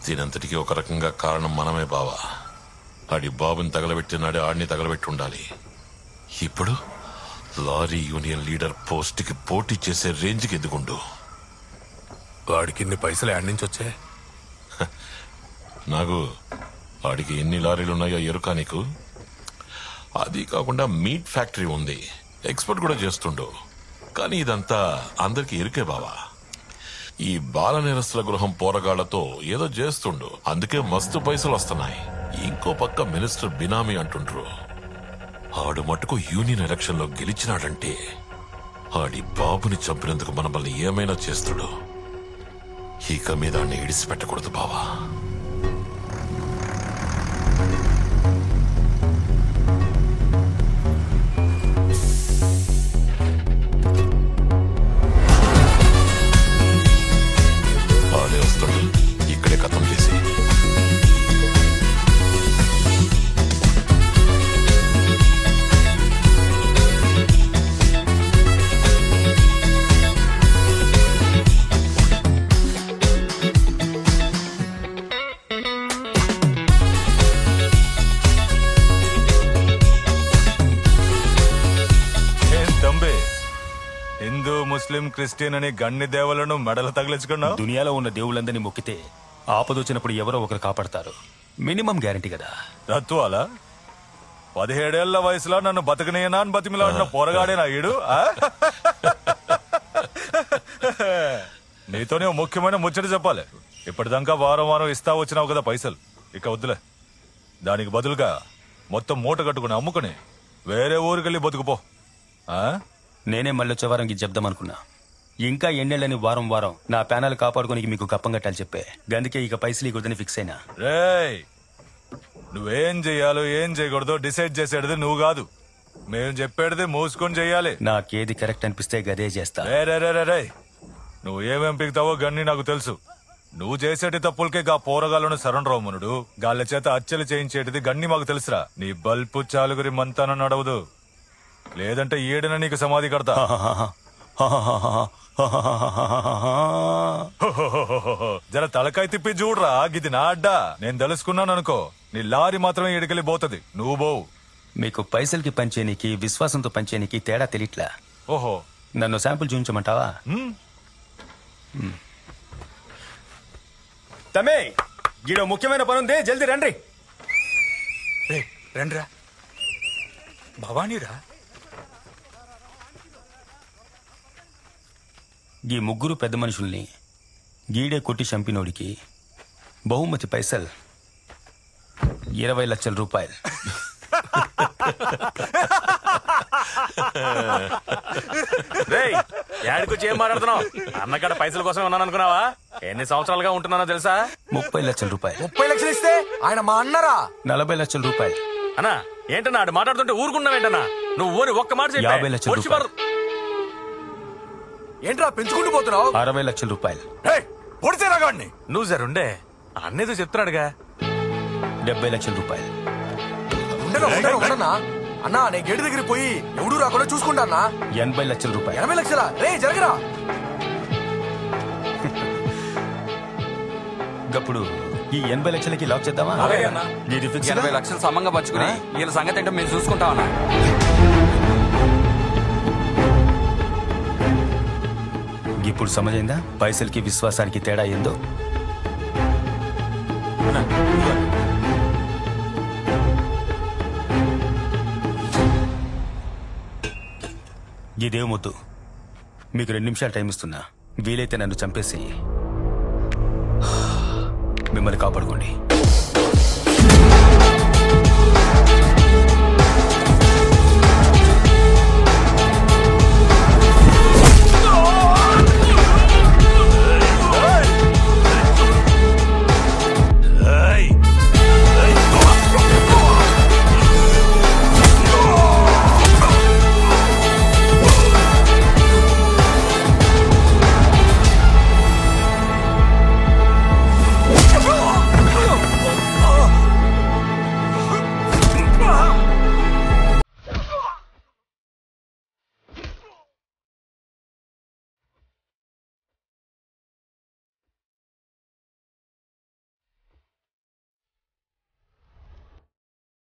దీనంతటికీ ఒక రకంగా కారణం మనమే బావా ఆడి బాబుని తగలబెట్టినాడే ఆడిని తగలబెట్టి ఉండాలి ఇప్పుడు లారీ యూనియన్ లీడర్ పోస్ట్ కి పోటీ చేసే రేంజ్కి ఎదుగుండు వాడికి ఇన్ని పైసలు యాడ్ నుంచి వచ్చాయి నాకు వాడికి ఎన్ని లారీలు ఉన్నాయో ఎరుకా నీకు అది కాకుండా మీట్ ఫ్యాక్టరీ ఉంది ఎక్స్పోర్ట్ కూడా చేస్తుండు కానీ ఇదంతా అందరికి ఎరుకే బావా ఈ బాల నిరస్తుల గృహం పోరగాళ్లతో ఏదో చేస్తుండు అందుకే మస్తు పైసలు వస్తున్నాయి ఇంకో పక్క మినిస్టర్ బినామీ అంటుండ్రు ఆడు మటుకు యూనియన్ ఎలక్షన్ లో గెలిచినాడంటే ఆడి బాబుని చంపినందుకు మనమల్ని ఏమైనా చేస్తుడు ఇక మీద ఆడిని ఇడిసిపెట్టకూడదు బావా ఆడే వస్తాడు ఇక్కడే కథం చేసి ఏం తంబి హిందూ ముస్లిం క్రిస్టియన్ అని గన్ని దేవలను మెడలు తగిలించుకున్నావు దునియాలో ఉన్న దేవుళ్ళందరినీ మొక్కితే ఆపదొచ్చినప్పుడు ఎవరో ఒకరు కాపాడతారు మినిమం గ్యారంటీ కదా తత్వాలా పదిహేడేళ్ల వయసులో నన్ను బతకనేనా అని బతిమిలాడిన పోరగాడేనా ఈడు ఆ? నీతోనే ఓ ముఖ్యమైన ముచ్చట చెప్పాలి ఇప్పటిదాకా వారం వారం ఇస్తా వచ్చినావు కదా పైసలు ఇక వద్దులే దానికి బదులుగా మొత్తం మూట కట్టుకుని అమ్ముకుని వేరే ఊరికెళ్ళి బతుకుపో ఆ? నేనే మళ్ళీ వచ్చే వారం ఇది చెప్దామనుకున్నా ఇంకా ఎన్నెళ్ళని వారం వారం నా ప్యానల్ కాపాడుకోనికి మీకు గప్పం కట్టాలి చెప్పే గందుకే ఇక పైసలు ఇవ్వదని ఫిక్స్ అయినా రేయ్ నువ్వేం చెయ్యాలో ఏం చేయకూడదో డిసైడ్ చేసేది నువ్వు కాదు మేము చెప్పేది మూసుకొని చెయ్యాలి నాకేది కరెక్ట్ అనిపిస్తే గదే చేస్తా రే రే రే రే రే నువ్వు ఏమేం పిగుతావో గన్ని నాకు తెలుసు నువ్వు చేసేటి తప్పులకే గా పోరగాళ్ళను శరణరామునుడు గాళ్ళ చేత అచ్చలు చేయించేటిది గన్ని మాకు తెలుసురా నీ బల్పు చాలుగురి మంతాన నడవదు లేదంటే ఏడన నీకు సమాధి కడతా జర తలకాయ తిప్పి చూడరా గిది నా అడ్డా నేను తెలుసుకున్నాను అనుకో నీ లారీ మాత్రమే ఎడికెళ్ళి పోతది నువ్వు పోవు మీకు పైసలకి పంచేనికి విశ్వాసంతో పంచేనికి తేడా తెలియట్లా ఓహో నన్ను శాంపుల్ చూపించమంటావా హ్మ్. తమే గీడో ముఖ్యమైన పని ఉంది జల్దీ రండి రే రండిరా భవానీరా ఈ ముగ్గురు పెద్ద మనుషుల్ని గీడే కొట్టి చంపినోడికి బహుమతి పైసల్ ఇరవై లక్షల రూపాయలు యాడికొచ్చి ఏం మాట్లాడుతున్నావు అన్నకాడ పైసల కోసం ఉన్నాను అనుకున్నావా ఎన్ని సంవత్సరాలుగా ఉంటున్నానో తెలుసా ముప్పై లక్షల రూపాయలు ముప్పై లక్షలు ఇస్తే ఆయన మా అన్నరా నలభై లక్షల రూపాయలు అన్నా ఏంటన్నా ఆడు మాట్లాడుతుంటే ఊరుకున్నావేంటన్నా నువ్వు ఓని ఒక్క మాట చెప్పే. యాభై లక్షల వచ్చి రూపాయలు. పడు. ఏంట్రా పెంచుకుంటూ పోతున్నావు అరవై లక్షల రూపాయలు పొడితే రాగాడిని నువ్వు జరుండే అన్నేదో చెప్తున్నాడుగా డెబ్బై లక్షల రూపాయలు ఉండనా ఉండనా ఉండనా అన్నా నేను గేటు దగ్గర పోయి ఎవడు రాకుండా చూసుకుంటా అన్నా ఎనభై లక్షల రూపాయలు ఎనభై లక్షల రే జరగరా గప్పుడు ఈ ఎనభై లక్షలకి లాక్ చేద్దామా ఇది ఫిక్స్ ఎనభై లక్షలు సమంగా పంచుకుని వీళ్ళ సంగతి ఏంటో మేము చూసుకుంటామన్నా ఇప్పుడు సమజైందా పైసలకి విశ్వాసానికి తేడా ఏందో ఇదేమొద్దు మీకు రెండు నిమిషాలు టైం ఇస్తున్నా వీలైతే నన్ను చంపేసి మిమ్మల్ని కాపాడుకోండి